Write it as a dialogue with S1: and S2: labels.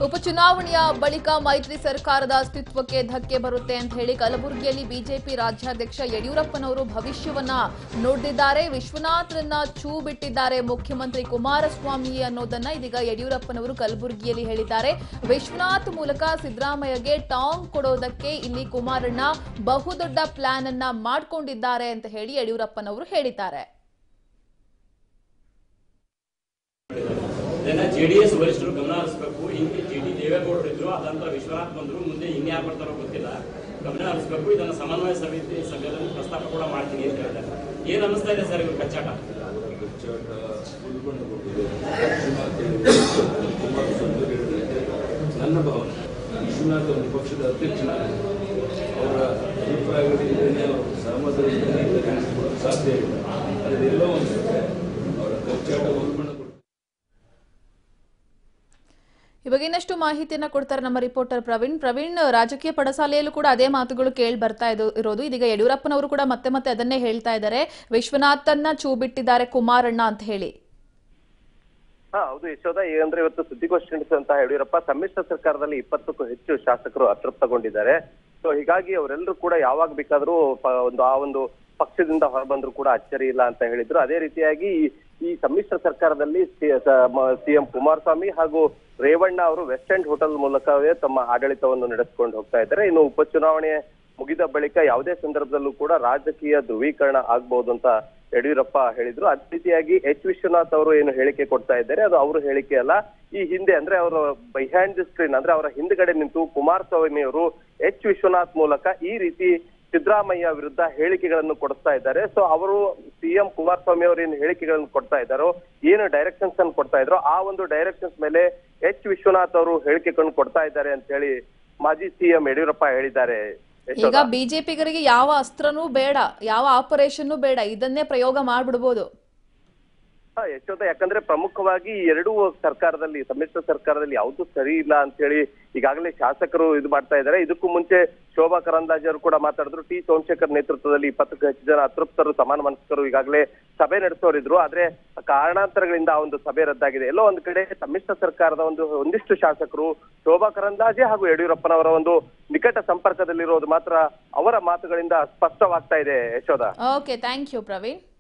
S1: ಉಪಚುನಾವಣೆಯ ಬಳಿಕ ಮೈತ್ರಿ ಸರ್ಕಾರದ ಅಸ್ತಿತ್ವಕ್ಕೆ ಧಕ್ಕೆ ಬರುತ್ತೆ ಅಂತ ಹೇಳಿ ಕಲಬುರಗಿಯಲ್ಲಿ ಬಿಜೆಪಿ ರಾಜ್ಯಾಧ್ಯಕ್ಷ ಯಡಿಯೂರಪ್ಪನವರು ಭವಿಷ್ಯವನ್ನ ನುಡಿದಿದ್ದಾರೆ ವಿಶ್ವನಾಥ್ರನ್ನ ಛೂ ಬಿಟ್ಟಿದ್ದಾರೆ ಮುಖ್ಯಮಂತ್ರಿ ಕುಮಾರಸ್ವಾಮಿ ಅನ್ನೋದನ್ನ ಇದೀಗ ಯಡಿಯೂರಪ್ಪನವರು ಕಲಬುರಗಿಯಲ್ಲಿ ಹೇಳಿದ್ದಾರೆ ವಿಶ್ವನಾಥ್ ಮೂಲಕ ಸಿದ್ದರಾಮಯ್ಯಗೆ ಟಾಂಗ್ ಕೊಡೋದಕ್ಕೆ ಇಲ್ಲಿ ಕುಮಾರಣ್ಣ ಬಹುದೊಡ್ಡ ಪ್ಲಾನ್ ಅನ್ನ ಮಾಡ್ಕೊಂಡಿದ್ದಾರೆ ಅಂತ ಹೇಳಿ ಯಡಿಯೂರಪ್ಪನವರು ಹೇಳಿದ್ದಾರೆ
S2: ಇದನ್ನ ಜೆಡಿಎಸ್ ವರಿಷ್ಠರು ಗಮನ ಹರಿಸಬೇಕು ಹಿಂದೆ ಜಿ ಡಿ ದೇವೇಗೌಡರು ಇದ್ರು ಅದಂತರ ವಿಶ್ವನಾಥ್ ಬಂದ್ರು ಮುಂದೆ ಇನ್ಯಾರು ಬರ್ತಾರೋ ಗೊತ್ತಿಲ್ಲ ಗಮನ ಹರಿಸಬೇಕು ಇದನ್ನ ಸಮನ್ವಯ ಸಮಿತಿ ಸಭೆಯಲ್ಲಿ ಪ್ರಸ್ತಾಪ ಕೂಡ ಮಾಡ್ತೀನಿ ಅಂತ ಹೇಳಿದ್ದಾರೆ ಏನ್ ಅನಿಸ್ತಾ ಇದೆ ಸರ್ ಇವ್ರ ಕಚ್ಚಾಟ
S3: ಕಚ್ಚಾಟ ಉಳ್ಕೊಂಡುಕೊಂಡಿದೆ ವಿಶ್ವನಾಥ್ ಹೇಳಿದ್ರೆ ಕುಮಾರಸ್ವಾಮಿ ಹೇಳಿದ್ರೆ ನನ್ನ ಭಾವನೆ ವಿಶ್ವನಾಥ್ ಒಂದು ಪಕ್ಷದ ಅಧ್ಯಕ್ಷನಾಗಿ ಅವರ ಅಭಿಪ್ರಾಯಗಳಿಂದಲೇ ಅವರು ಸಹಮತದಿಂದ ನಡೆಸಿಕೊಳ್ಳಲು ಸಾಧ್ಯ ಇಲ್ಲ ಅದೆಲ್ಲೋ ಒಂದು ಕಡೆ ಅವರ ಕಚ್ಚಾಟ ಉಲ್ಬಣಗೊಂಡು
S1: ಇವಾಗ ಇನ್ನಷ್ಟು ಮಾಹಿತಿಯನ್ನ ಕೊಡ್ತಾರೆ ನಮ್ಮ ರಿಪೋರ್ಟರ್ ಪ್ರವೀಣ್ ಪ್ರವೀಣ್ ರಾಜಕೀಯ ಪಡಸಾಲೆಯಲ್ಲೂ ಕೂಡ ಅದೇ ಮಾತುಗಳು ಕೇಳಿ ಬರ್ತಾ ಇದ್ದು- ಇರೋದು ಇದೀಗ ಯಡಿಯೂರಪ್ಪನವರು ಕೂಡ ಮತ್ತೆ ಮತ್ತೆ ಅದನ್ನೇ ಹೇಳ್ತಾ ಇದ್ದಾರೆ ವಿಶ್ವನಾಥನ್ನ ಚೂ ಬಿಟ್ಟಿದ್ದಾರೆ ಕುಮಾರಣ್ಣ ಅಂತ ಹೇಳಿ
S4: ಹಾ ಹೌದು ಯಶೋಧ ಏನಂದ್ರೆ ಇವತ್ತು ಸುದ್ದಿಗೋಷ್ಠಿ ನಡೆಸುವಂತಹ ಯಡಿಯೂರಪ್ಪ ಸಮ್ಮಿಶ್ರ ಸರ್ಕಾರದಲ್ಲಿ ಇಪ್ಪತ್ತಕ್ಕೂ ಹೆಚ್ಚು ಶಾಸಕರು ಅತೃಪ್ತಗೊಂಡಿದ್ದಾರೆ ಸೊ ಹೀಗಾಗಿ ಅವರೆಲ್ಲರೂ ಕೂಡ ಯಾವಾಗ ಬೇಕಾದ್ರೂ ಪ- ಒಂದು ಆ ಒಂದು ಪಕ್ಷದಿಂದ ಹೊರಬಂದ್ರು ಕೂಡ ಅಚ್ಚರಿ ಇಲ್ಲ ಅಂತ ಹೇಳಿದ್ರು ಅದೇ ರೀತಿಯಾಗಿ ಈ- ಈ ಸಮ್ಮಿಶ್ರ ಸರ್ಕಾರದಲ್ಲಿ ಸಿಎಂ ಕುಮಾರಸ್ವಾಮಿ ಹಾಗೂ ರೇವಣ್ಣ ಅವರು ವೆಸ್ಟ್ ಎಂಡ್ ಹೋಟೆಲ್ ಮೂಲಕವೇ ತಮ್ಮ ಆಡಳಿತವನ್ನು ನಡೆಸಿಕೊಂಡು ಹೋಗ್ತಾ ಇದ್ದಾರೆ ಇನ್ನು ಉಪಚುನಾವಣೆ ಮುಗಿದ ಬಳಿಕ ಯಾವುದೇ ಸಂದರ್ಭದಲ್ಲೂ ಕೂಡ ರಾಜಕೀಯ ಧ್ರುವೀಕರಣ ಆಗ್ಬಹುದು ಅಂತ ಯಡಿಯೂರಪ್ಪ ಹೇಳಿದ್ರು ಅದೇ ರೀತಿಯಾಗಿ ಎಚ್ ವಿಶ್ವನಾಥ್ ಅವರು ಏನು ಹೇಳಿಕೆ ಕೊಡ್ತಾ ಇದ್ದಾರೆ ಅದು ಅವರು ಹೇಳಿಕೆ ಅಲ್ಲ ಈ ಹಿಂದೆ ಅಂದ್ರೆ ಅವರು ಬಿಹೈಂಡ್ ದಿ ಸ್ಕ್ರೀನ್ ಅಂದ್ರೆ ಅವರ ಹಿಂದ್ಗಡೆ ನಿಂತು ಕುಮಾರಸ್ವಾಮಿ ಅವರು ಎಚ್ ವಿಶ್ವನಾಥ್ ಮೂಲಕ ಈ ರೀತಿ ಸಿದ್ದರಾಮಯ್ಯ ವಿರುದ್ಧ ಹೇಳಿಕೆಗಳನ್ನು ಕೊಡ್ತಾ ಇದ್ದಾರೆ ಸೊ ಅವರು ಸಿಎಂ ಕುಮಾರಸ್ವಾಮಿ ಅವರು ಏನು ಹೇಳಿಕೆಗಳನ್ನು ಕೊಡ್ತಾ ಇದ್ದಾರೋ ಏನು ಡೈರೆಕ್ಷನ್ಸ್ ಅನ್ನು ಕೊಡ್ತಾ ಇದ್ರೋ ಆ ಒಂದು ಡೈರೆಕ್ಷನ್ಸ್ ಮೇಲೆ ಎಚ್ ವಿಶ್ವನಾಥ್ ಅವರು ಹೇಳಿಕೆಗಳನ್ನು ಕೊಡ್ತಾ ಇದ್ದಾರೆ ಅಂತ ಹೇಳಿ ಮಾಜಿ ಸಿಎಂ ಯಡಿಯೂರಪ್ಪ ಹೇಳಿದ್ದಾರೆ
S1: ಈಗ
S4: ಯಶೋಧ.
S1: ಬಿಜೆಪಿಗರಿಗೆ ಯಾವ ಅಸ್ತ್ರನೂ ಬೇಡ ಯಾವ ಆಪರೇಷನ್ ಬೇಡ ಇದನ್ನೇ ಪ್ರಯೋಗ ಮಾಡ್ಬಿಡ್ಬೋದು
S4: ಹಾ, ಯಶೋಧ ಯಾಕಂದ್ರೆ ಪ್ರಮುಖವಾಗಿ ಈ ಎರಡೂ ಸರ್ಕಾರದಲ್ಲಿ ಸಮ್ಮಿಶ್ರ ಸರ್ಕಾರದಲ್ಲಿ ಯಾವ್ದು ಸರಿ ಇಲ್ಲ ಅಂತ ಹೇಳಿ ಈಗಾಗಲೇ ಶಾಸಕರು ಇದು ಮಾಡ್ತಾ ಇದ್ದಾರೆ ಇದಕ್ಕೂ ಮುಂಚೆ ಶೋಭಾ ಕರಂದ್ಲಾಜೆ ಅವರು ಕೂಡ ಮಾತಾಡಿದ್ರು ಟಿ ಸೋಮಶೇಖರ್ ನೇತೃತ್ವದಲ್ಲಿ ಇಪ್ಪತ್ತಕ್ಕೂ ಹೆಚ್ಚು ಜನ ಅತೃಪ್ತರು ಸಮಾನ ಮನಸ್ಕರು ಈಗಾಗಲೇ ಸಭೆ ನಡೆಸೋರಿದ್ರು ಆದ್ರೆ ಕಾರಣಾಂತರಗಳಿಂದ ಆ ಒಂದು ಸಭೆ ರದ್ದಾಗಿದೆ ಎಲ್ಲೋ ಒಂದ್ ಕಡೆ ಸಮ್ಮಿಶ್ರ ಸರ್ಕಾರದ ಒಂದು ಒಂದಿಷ್ಟು ಶಾಸಕರು ಶೋಭಾ ಕರಂದ್ಲಾಜೆ ಹಾಗೂ ಯಡಿಯೂರಪ್ಪನವರ ಒಂದು ನಿಕಟ ಸಂಪರ್ಕದಲ್ಲಿರೋದು ಮಾತ್ರ ಅವರ ಮಾತುಗಳಿಂದ ಸ್ಪಷ್ಟವಾಗ್ತಾ ಇದೆ Yashodha
S1: okay thank you Praveen